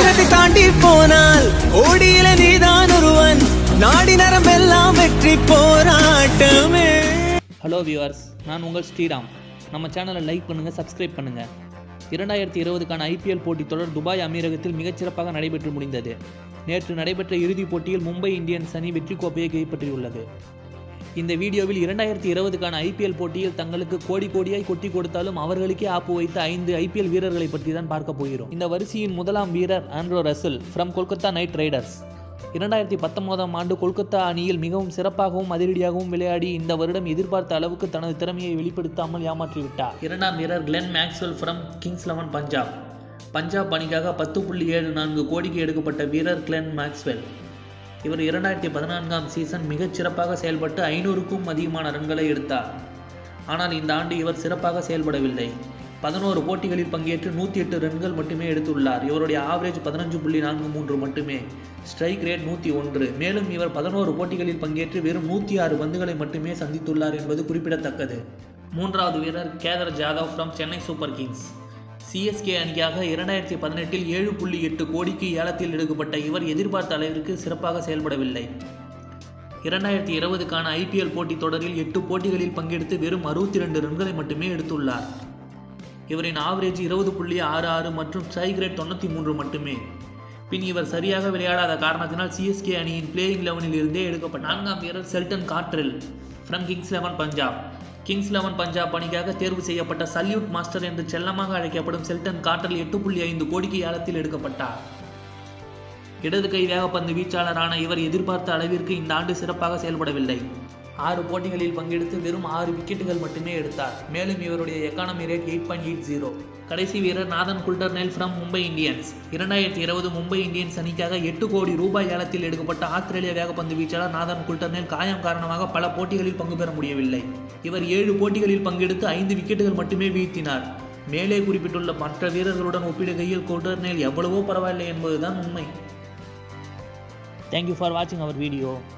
ஆயிரத்தை தாண்டி போனால் ஓடியில நீதான் ஒருவன் நாடி நரம்பெல்லாம் வெற்றி போராட்டமே ஹலோ வியூவர்ஸ் நான் உங்கள் ஸ்ரீராம் நம்ம சேனலை லைக் பண்ணுங்கள் சப்ஸ்கிரைப் பண்ணுங்கள் இரண்டாயிரத்தி இருபதுக்கான ஐபிஎல் போட்டித் தொடர் துபாய் அமீரகத்தில் மிகச்சிறப்பாக நடைபெற்று முடிந்தது நேற்று நடைபெற்ற இறுதிப் போட்டியில் மும்பை இந்தியன்ஸ் அணி வெற்றி கோப்பையை கைப்பற்றியுள்ளது இந்த வீடியோவில் இரண்டாயிரத்தி இருபதுக்கான ஐபிஎல் போட்டியில் தங்களுக்கு கோடி கோடியாய் கொட்டி கொடுத்தாலும் அவர்களுக்கே ஆப்பு வைத்த ஐந்து ஐபிஎல் வீரர்களை பற்றி தான் பார்க்க போகிறோம் இந்த வரிசையின் முதலாம் வீரர் Andre Russell from Kolkata Knight Riders இரண்டாயிரத்தி பத்தொன்பதாம் ஆண்டு கொல்கத்தா அணியில் மிகவும் சிறப்பாகவும் அதிரடியாகவும் விளையாடி இந்த வருடம் எதிர்பார்த்த அளவுக்கு தனது திறமையை வெளிப்படுத்தாமல் ஏமாற்றிவிட்டார் இரண்டாம் வீரர் Glenn Maxwell from Kings Eleven Punjab Punjab அணிக்காக பத்து புள்ளி ஏழு நான்கு கோடிக்கு எடுக்கப்பட்ட வீரர் கிளென் மேக்ஸ்வெல் இவர் இரண்டாயிரத்தி பதினான்காம் சீசன் மிகச் சிறப்பாக செயல்பட்டு ஐநூறுக்கும் அதிகமான ரன்களை எடுத்தார் ஆனால் இந்த ஆண்டு இவர் சிறப்பாக செயல்படவில்லை பதினோரு போட்டிகளில் பங்கேற்று நூற்றி எட்டு ரன்கள் மட்டுமே எடுத்துள்ளார் இவருடைய ஆவரேஜ் பதினஞ்சு புள்ளி நான்கு மூன்று மட்டுமே ஸ்ட்ரைக் ரேட் நூற்றி ஒன்று மேலும் இவர் பதினோரு போட்டிகளில் பங்கேற்று வெறும் நூற்றி ஆறு பந்துகளை மட்டுமே சந்தித்துள்ளார் என்பது குறிப்பிடத்தக்கது மூன்றாவது வீரர் Kedar Jadhav from Chennai Super Kings CSK அணிக்காக இரண்டாயிரத்தி பதினெட்டில் ஏழு புள்ளி எட்டு கோடிக்கு ஏலத்தில் எடுக்கப்பட்ட இவர் எதிர்பார்த்த அளவிற்கு சிறப்பாக செயல்படவில்லை இரண்டாயிரத்தி இருபதுக்கான ஐபிஎல் போட்டித் தொடரில் எட்டு போட்டிகளில் பங்கெடுத்து வெறும் அறுபத்தி ரெண்டு ரன்களை மட்டுமே எடுத்துள்ளார் இவரின் ஆவரேஜ் இருபது புள்ளி ஆறு ஆறு மற்றும் ஸ்ட்ரைக் ரேட் தொண்ணூற்றி மூன்று மட்டுமே பின் இவர் சரியாக விளையாடாத காரணத்தினால் சிஎஸ்கே அணியின் பிளேயிங் லெவனில் இருந்தே எடுக்கப்பட்ட நான்காம் வீரர் Sheldon Cottrell from Kings Eleven Punjab Kings Eleven Punjab அணிக்காக தேர்வு செய்யப்பட்ட சல்யூட் மாஸ்டர் என்று செல்லமாக அழைக்கப்படும் செல்டன் காட்ரில் எட்டு புள்ளி ஐந்து கோடிக்கு ஏலத்தில் எடுக்கப்பட்டார் இடது கை வேகப்பந்து வீச்சாளரான இவர் எதிர்பார்த்த அளவிற்கு இந்த ஆண்டு சிறப்பாக செயல்படவில்லை ஆறு போட்டிகளில் பங்கெடுத்து வெறும் ஆறு விக்கெட்டுகள் மட்டுமே எடுத்தார் மேலும் இவருடைய economy rate eight point eight zero கடைசி வீரர் Nathan Coulter Nile from Mumbai Indians இரண்டாயிரத்தி இருபது மும்பை இந்தியன்ஸ் அணிக்காக எட்டு கோடி ரூபாய் ஏலத்தில் எடுக்கப்பட்ட ஆஸ்திரேலிய வேகப்பந்து வீச்சாளர் நாதன் குல்டர்னெல் காயம் காரணமாக பல போட்டிகளில் பங்கு பெற முடியவில்லை இவர் ஏழு போட்டிகளில் பங்கெடுத்து ஐந்து விக்கெட்டுகள் மட்டுமே வீழ்த்தினார் மேலே குறிப்பிட்டுள்ள மற்ற வீரர்களுடன் ஒப்பிடுகையில் குல்டர்னெல் எவ்வளவோ பரவாயில்லை என்பதுதான் உண்மை தேங்க்யூ ஃபார் வாட்சிங் அவர் வீடியோ